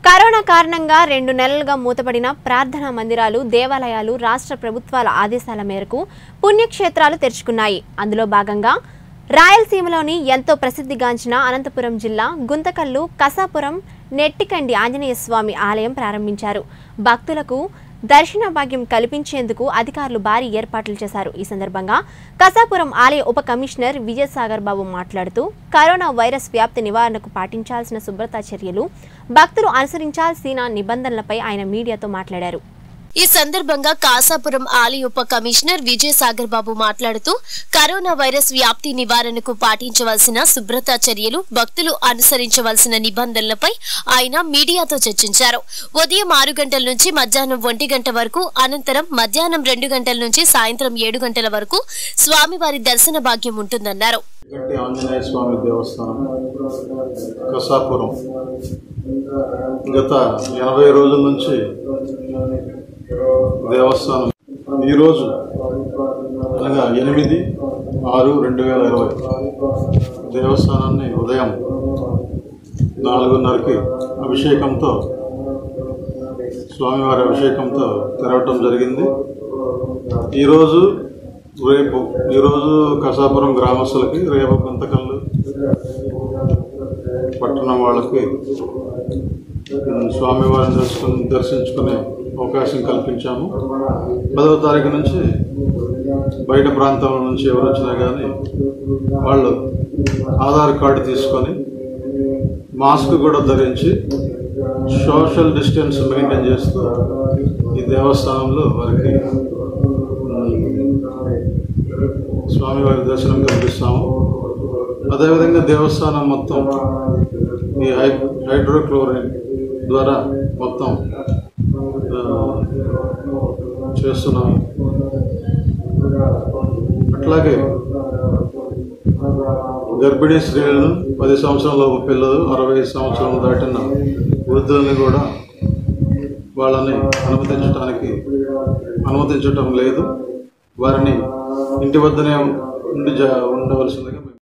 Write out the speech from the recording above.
corona కారణంగా రెండు నెలలుగా మూతపడిన ప్రార్థనా మందిరాలు దేవాలయాలు రాష్ట్ర ప్రభుత్వాల ఆదేశాల మేరకు పుణ్యక్షేత్రాలు తెరుచుకున్నాయి అందులో భాగంగా రాయలసీమలోని ఎంతో ప్రసిద్ధిగాంచిన అనంతపురం జిల్లా గుంతకల్లు కసాపురం నెట్టికండి ఆంజనేయ స్వామి ఆలయం ప్రారంభించారు భక్తులకు దర్శన భాగ్యం కల్పించేందుకు అధికారులు భారీ ఏర్పాట్లు చేశారు ఈ సందర్భంగా కసాపురం ఆలయ ఉప కమిషనర్ విజయసాగర్ బాబు మాట్లాడుతూ కరోనా వైరస్ వ్యాప్తి నివారణకు పాటించాల్సిన శుభ్రతా చర్యలు భక్తులు అనుసరించాల్సిన నిబంధనలపై ఆయన మీడియాతో మాట్లాడారు ఈ సందర్భంగా కాసాపురం ఆలయ ఉప కమిషనర్ విజయసాగర్ బాబు మాట్లాడుతూ కరోనా వైరస్ వ్యాప్తి నివారణకు పాటించవలసిన శుభ్రతా చర్యలు భక్తులు అనుసరించవలసిన నిబంధనలపై ఆయన మీడియాతో చర్చించారు ఉదయం ఆరు గంటల నుంచి మధ్యాహ్నం ఒంటి గంట వరకు అనంతరం మధ్యాహ్నం రెండు గంటల నుంచి సాయంత్రం ఏడు గంటల వరకు స్వామివారి దర్శన భాగ్యం ఉంటుందన్నారు గట్టి ఆంజనేయ స్వామి దేవస్థానం కసాపురం గత ఎనభై రోజుల నుంచి దేవస్థానం ఈరోజు అనగా ఎనిమిది ఆరు రెండు వేల ఇరవై దేవస్థానాన్ని ఉదయం నాలుగున్నరకి అభిషేకంతో స్వామివారి అభిషేకంతో తెరవటం జరిగింది ఈరోజు రేపు ఈరోజు కసాపురం గ్రామస్తులకి రేపు గుంతకల్లు పట్టణం వాళ్ళకి ఉమ్, స్వామివారిని దర్శనం దర్శించుకునే అవకాశం కల్పించాము పదవ తారీఖు నుంచి బయట ప్రాంతాల నుంచి ఎవరు వచ్చినా కానీ వాళ్ళు ఆధార్ కార్డు తీసుకొని మాస్క్ కూడా ధరించి సోషల్ డిస్టెన్స్ మెయింటైన్ చేస్తూ ఈ దేవస్థానంలో వారికి స్వామివారి దర్శనం కల్పిస్తాము అదేవిధంగా దేవస్థానం మొత్తం ఈ హై హైడ్రోక్లోరిన్ ద్వారా మొత్తం ఆ, చేస్తున్నాము అట్లాగే గర్భిణీ స్త్రీలను పది సంవత్సరాల పిల్లలు అరవై సంవత్సరం దాటిన వృద్ధుల్ని కూడా వాళ్ళని అనుమతించడానికి అనుమతించటం లేదు వారిని ఇంటి వద్దనే ఉండి జా ఉండవలసిందిగా